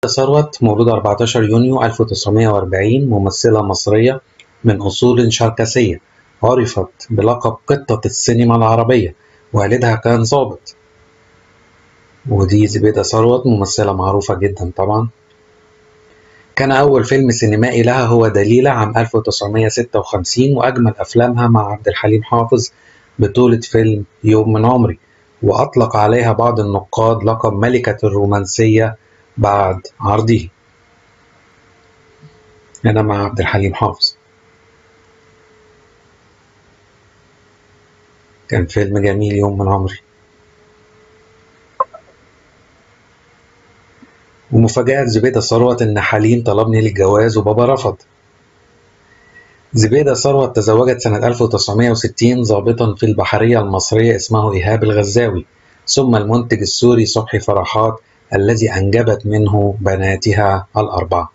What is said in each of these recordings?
ثروت مولودة 14 يونيو 1940 ممثلة مصرية من أصول شركسية عرفت بلقب قطة السينما العربية والدها كان ضابط ودي زبيدة ثروت ممثلة معروفة جدا طبعا كان أول فيلم سينمائي لها هو دليلة عام 1956 وأجمل أفلامها مع عبد الحليم حافظ بطولة فيلم يوم من عمري وأطلق عليها بعض النقاد لقب ملكة الرومانسية بعد عرضه هنا مع عبد الحليم حافظ كان فيلم جميل يوم من عمري ومفاجأة زبيدة ثروت إن حليم طلبني للجواز وبابا رفض زبيدة ثروت تزوجت سنة 1960 ضابطا في البحرية المصرية اسمه إيهاب الغزاوي ثم المنتج السوري صبحي فرحات الذي أنجبت منه بناتها الأربعة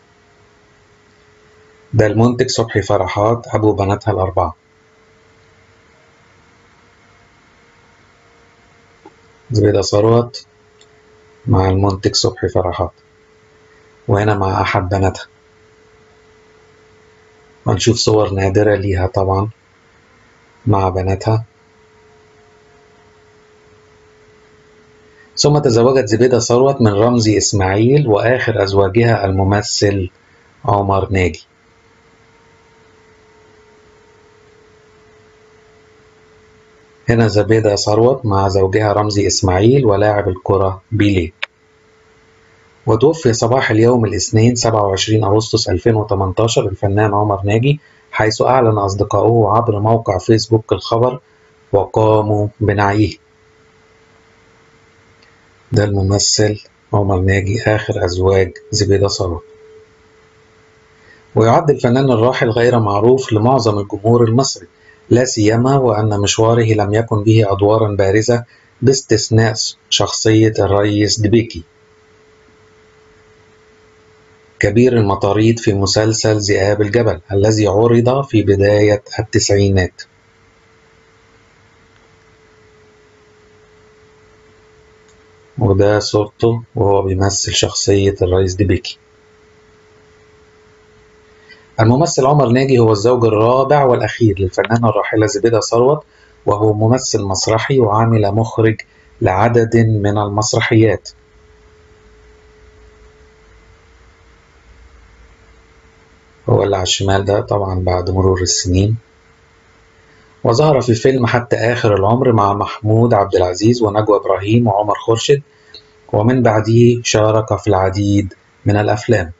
ده المنتج صبحي فرحات أبو بناتها الأربعة زبيدة ثروت مع المنتج صبحي فرحات وهنا مع أحد بناتها هنشوف صور نادرة ليها طبعا مع بناتها ثم تزوجت زبيدة ثروت من رمزي إسماعيل وآخر أزواجها الممثل عمر ناجي هنا زبيدة ثروت مع زوجها رمزي إسماعيل ولاعب الكرة بيليه وتوفي صباح اليوم الاثنين 27 أغسطس 2018 الفنان عمر ناجي حيث أعلن أصدقاؤه عبر موقع فيسبوك الخبر وقاموا بنعيه ده الممثل عمر ناجي آخر أزواج زبيدة ثروت ويعد الفنان الراحل غير معروف لمعظم الجمهور المصري لا سيما وأن مشواره لم يكن به أدوارا بارزة باستثناء شخصية الريس دبيكي كبير المطاريد في مسلسل ذئاب الجبل الذي عرض في بداية التسعينات وده صورته وهو بيمثل شخصية الرئيس دبيكي الممثل عمر ناجي هو الزوج الرابع والأخير للفنانة الراحلة زبيدة ثروت وهو ممثل مسرحي وعامل مخرج لعدد من المسرحيات هو اللي على الشمال ده طبعا بعد مرور السنين وظهر في فيلم حتى آخر العمر مع محمود عبد العزيز ونجوى إبراهيم وعمر خورشيد ومن بعده شارك في العديد من الأفلام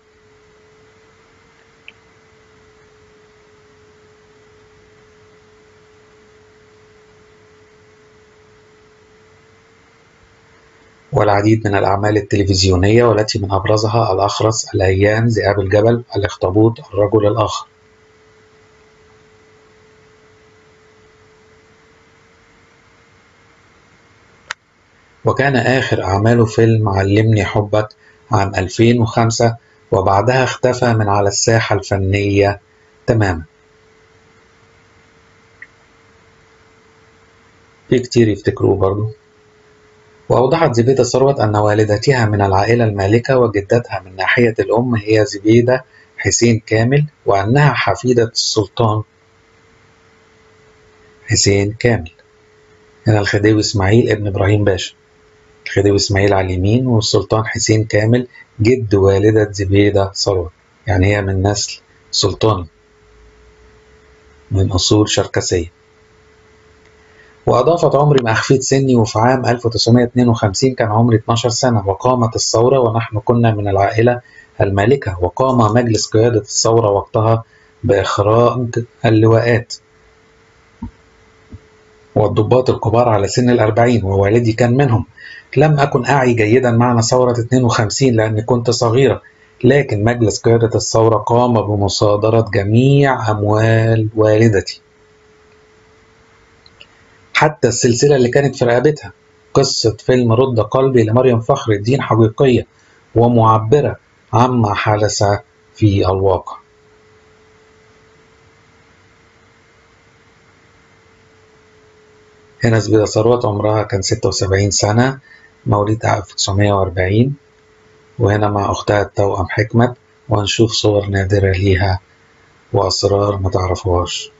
والعديد من الأعمال التلفزيونية والتي من أبرزها الأخرس الأيام ذئاب الجبل الأخطبوط الرجل الآخر وكان آخر أعماله فيلم علمني حبك عام 2005 وبعدها اختفى من على الساحة الفنية تماما في كتير يفتكروه برضه وأوضحت زبيدة ثروت أن والدتها من العائلة المالكة وجدتها من ناحية الأم هي زبيدة حسين كامل وأنها حفيدة السلطان حسين كامل هنا الخديوي إسماعيل ابن إبراهيم باشا الخديوي إسماعيل على اليمين والسلطان حسين كامل جد والدة زبيدة ثروت يعني هي من نسل سلطاني من أصول شركسية وأضافت عمري ما أخفيت سني وفي عام 1952 كان عمري 12 سنة وقامت الثورة ونحن كنا من العائلة المالكة وقام مجلس قيادة الثورة وقتها بإخراج اللواءات والضباط الكبار على سن الأربعين ووالدي كان منهم لم أكن أعي جيدا معنى ثورة 52 لأني كنت صغيرة لكن مجلس قيادة الثورة قام بمصادرة جميع أموال والدتي حتى السلسلة اللي كانت في رقبتها قصة فيلم رد قلبي لمريم فخر الدين حقيقية ومعبرة عما حدث في الواقع هنا زبيدة ثروت عمرها كان 76 سنة مواليد 1940 وهنا مع أختها التوأم حكمت وهنشوف صور نادرة ليها وأسرار متعرفوهاش